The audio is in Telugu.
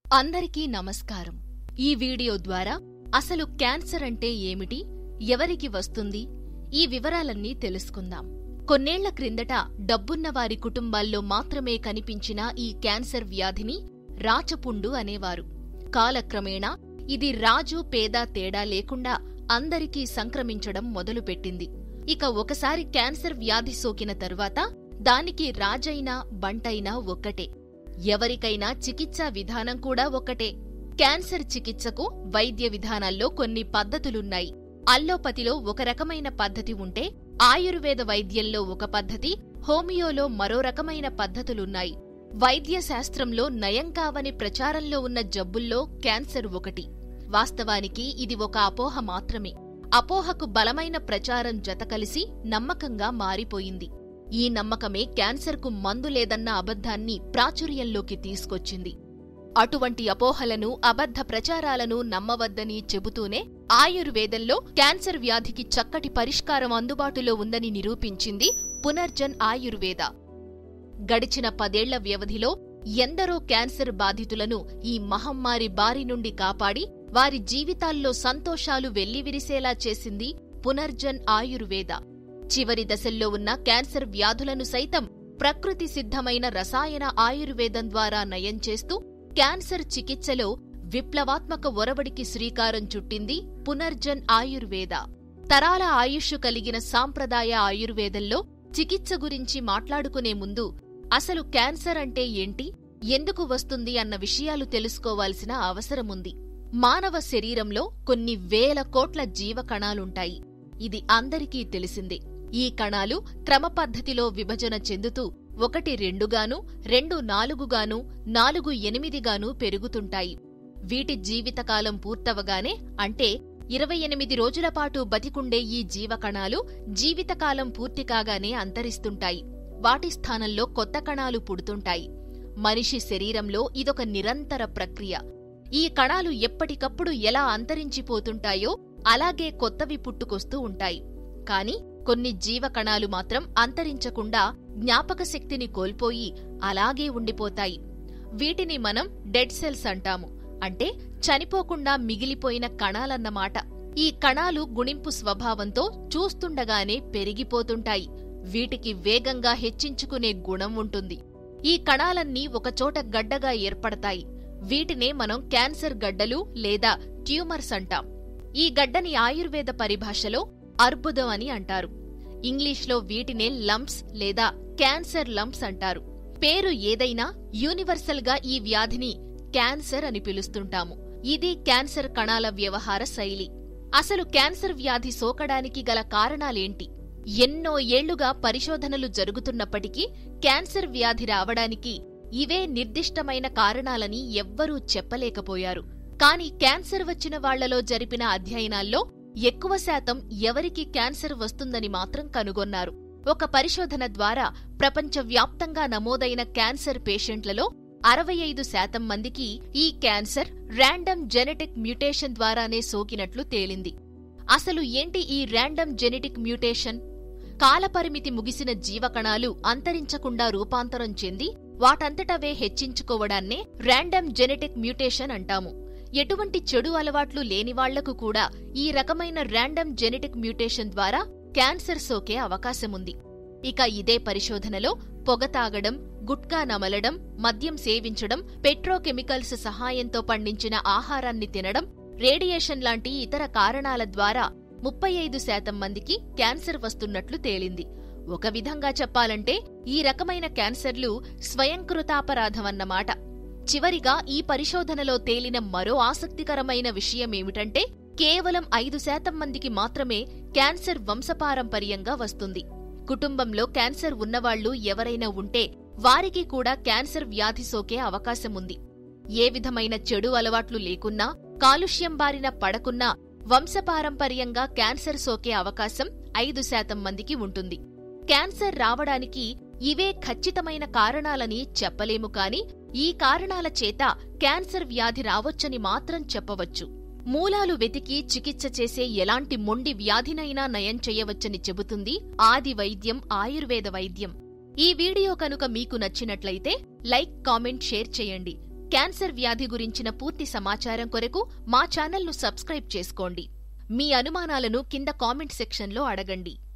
అందరికీ నమస్కారం ఈ వీడియో ద్వారా అసలు క్యాన్సర్ అంటే ఏమిటి ఎవరికి వస్తుంది ఈ వివరాలన్నీ తెలుసుకుందాం కొన్నేళ్ల క్రిందట డబ్బున్న వారి కుటుంబాల్లో మాత్రమే కనిపించిన ఈ క్యాన్సర్ వ్యాధిని రాచపుండు అనేవారు కాలక్రమేణా ఇది రాజు పేద తేడా లేకుండా అందరికీ సంక్రమించడం మొదలుపెట్టింది ఇక ఒకసారి క్యాన్సర్ వ్యాధి సోకిన తరువాత దానికి రాజైనా బంటైనా ఒక్కటే ఎవరికైనా చికిత్సా విధానం కూడా ఒక్కటే క్యాన్సర్ చికిత్సకు వైద్య విధానాల్లో కొన్ని పద్ధతులున్నాయి అల్లోపతిలో ఒక రకమైన పద్ధతి ఉంటే ఆయుర్వేద వైద్యంలో ఒక పద్ధతి హోమియోలో మరో రకమైన పద్ధతులున్నాయి వైద్య శాస్త్రంలో నయం కావని ప్రచారంలో ఉన్న జబ్బుల్లో క్యాన్సర్ ఒకటి వాస్తవానికి ఇది ఒక అపోహ మాత్రమే అపోహకు బలమైన ప్రచారం జతకలిసి నమ్మకంగా మారిపోయింది ఈ నమ్మకమే క్యాన్సర్కు మందు లేదన్న అబద్ధాన్ని ప్రాచుర్యంలోకి తీసుకొచ్చింది అటువంటి అపోహలను అబద్ధ ప్రచారాలను నమ్మవద్దని చెబుతూనే ఆయుర్వేదంలో క్యాన్సర్ వ్యాధికి చక్కటి పరిష్కారం అందుబాటులో ఉందని నిరూపించింది పునర్జన్ ఆయుర్వేద గడిచిన పదేళ్ల వ్యవధిలో ఎందరో క్యాన్సర్ బాధితులను ఈ మహమ్మారి బారి నుండి కాపాడి వారి జీవితాల్లో సంతోషాలు వెల్లివిరిసేలా చేసింది పునర్జన్ ఆయుర్వేద చివరి దశల్లో ఉన్న క్యాన్సర్ వ్యాధులను సైతం ప్రకృతి సిద్ధమైన రసాయన ఆయుర్వేదం ద్వారా నయం చేస్తూ క్యాన్సర్ చికిత్సలో విప్లవాత్మక ఒరవడికి శ్రీకారం చుట్టింది పునర్జన్ ఆయుర్వేద తరాల ఆయుష్ కలిగిన సాంప్రదాయ ఆయుర్వేదంలో చికిత్స గురించి మాట్లాడుకునే ముందు అసలు క్యాన్సర్ అంటే ఏంటి ఎందుకు వస్తుంది అన్న విషయాలు తెలుసుకోవాల్సిన అవసరముంది మానవ శరీరంలో కొన్ని వేల కోట్ల జీవకణాలుంటాయి ఇది అందరికీ తెలిసిందే ఈ కణాలు క్రమపద్ధతిలో విభజన చెందుతూ ఒకటి రెండుగాను రెండు నాలుగుగాను నాలుగు ఎనిమిదిగాను పెరుగుతుంటాయి వీటి జీవితకాలం పూర్తవగానే అంటే ఇరవై ఎనిమిది రోజుల పాటు బతికుండే ఈ జీవకణాలు జీవితకాలం పూర్తి కాగానే అంతరిస్తుంటాయి వాటి స్థానంలో కొత్త కణాలు పుడుతుంటాయి మనిషి శరీరంలో ఇదొక నిరంతర ప్రక్రియ ఈ కణాలు ఎప్పటికప్పుడు ఎలా అంతరించిపోతుంటాయో అలాగే కొత్తవి పుట్టుకొస్తూ ఉంటాయి కాని కొన్ని జీవకణాలు మాత్రం అంతరించకుండా జ్ఞాపక శక్తిని కోల్పోయి అలాగే ఉండిపోతాయి వీటిని మనం డెడ్ సెల్స్ అంటాము అంటే చనిపోకుండా మిగిలిపోయిన కణాలన్నమాట ఈ కణాలు గుణింపు స్వభావంతో చూస్తుండగానే పెరిగిపోతుంటాయి వీటికి వేగంగా హెచ్చించుకునే గుణం ఉంటుంది ఈ కణాలన్నీ ఒకచోట గడ్డగా ఏర్పడతాయి వీటినే మనం క్యాన్సర్ గడ్డలు లేదా ట్యూమర్స్ అంటాం ఈ గడ్డని ఆయుర్వేద పరిభాషలో అర్బుదం అని అంటారు ఇంగ్లీష్లో వీటినే లంప్స్ లేదా క్యాన్సర్ లంప్స్ అంటారు పేరు ఏదైనా యూనివర్సల్గా ఈ వ్యాధిని క్యాన్సర్ అని పిలుస్తుంటాము ఇది క్యాన్సర్ కణాల వ్యవహార శైలి అసలు క్యాన్సర్ వ్యాధి సోకడానికి గల కారణాలేంటి ఎన్నో ఏళ్లుగా పరిశోధనలు జరుగుతున్నప్పటికీ క్యాన్సర్ వ్యాధి రావడానికి ఇవే నిర్దిష్టమైన కారణాలని ఎవ్వరూ చెప్పలేకపోయారు కాని క్యాన్సర్ వచ్చిన వాళ్లలో జరిపిన అధ్యయనాల్లో ఎక్కువ శాతం ఎవరికి క్యాన్సర్ వస్తుందని మాత్రం కనుగొన్నారు ఒక పరిశోధన ద్వారా ప్రపంచవ్యాప్తంగా నమోదైన క్యాన్సర్ పేషెంట్లలో అరవై ఐదు శాతం మందికి ఈ క్యాన్సర్ ర్యాండమ్ జెనెటిక్ మ్యూటేషన్ ద్వారానే సోకినట్లు తేలింది అసలు ఏంటి ఈ ర్యాండమ్ జెనెటిక్ మ్యూటేషన్ కాలపరిమితి ముగిసిన జీవకణాలు అంతరించకుండా రూపాంతరం చెంది వాటంతటవే హెచ్చించుకోవడాన్నే ర్యాండమ్ జెనెటిక్ మ్యూటేషన్ అంటాము ఎటువంటి చెడు అలవాట్లు లేనివాళ్లకు కూడా ఈ రకమైన ర్యాండమ్ జెనెటిక్ మ్యూటేషన్ ద్వారా క్యాన్సర్ సోకే అవకాశముంది ఇక ఇదే పరిశోధనలో పొగ తాగడం గుట్కా నమలడం మద్యం సేవించడం పెట్రోకెమికల్స్ సహాయంతో పండించిన ఆహారాన్ని తినడం రేడియేషన్ లాంటి ఇతర కారణాల ద్వారా ముప్పై ఐదు శాతం మందికి క్యాన్సర్ వస్తున్నట్లు తేలింది ఒక విధంగా చెప్పాలంటే ఈ రకమైన క్యాన్సర్లు స్వయంకృతాపరాధమన్నమాట చివరిగా ఈ పరిశోధనలో తేలిన మరో ఆసక్తికరమైన విషయమేమిటంటే కేవలం ఐదు శాతం మందికి మాత్రమే క్యాన్సర్ వంశపారంపర్యంగా వస్తుంది కుటుంబంలో క్యాన్సర్ ఉన్నవాళ్లు ఎవరైనా ఉంటే వారికి కూడా క్యాన్సర్ వ్యాధి సోకే అవకాశముంది ఏ విధమైన చెడు అలవాట్లు లేకున్నా కాలుష్యం బారిన పడకున్నా వంశపారంపర్యంగా క్యాన్సర్ సోకే అవకాశం ఐదు శాతం మందికి ఉంటుంది క్యాన్సర్ రావడానికి ఇవే ఖచ్చితమైన కారణాలని చెప్పలేము కాని ఈ కారణాల చేత క్యాన్సర్ వ్యాధి రావచ్చని మాత్రం చెప్పవచ్చు మూలాలు వెతికి చికిత్స చేసే ఎలాంటి మొండి వ్యాధినైనా నయం చేయవచ్చని చెబుతుంది ఆది వైద్యం ఆయుర్వేద వైద్యం ఈ వీడియో కనుక మీకు నచ్చినట్లయితే లైక్ కామెంట్ షేర్ చేయండి క్యాన్సర్ వ్యాధి గురించిన పూర్తి సమాచారం కొరకు మా ఛానల్ను సబ్స్క్రైబ్ చేసుకోండి మీ అనుమానాలను కింద కామెంట్ సెక్షన్లో అడగండి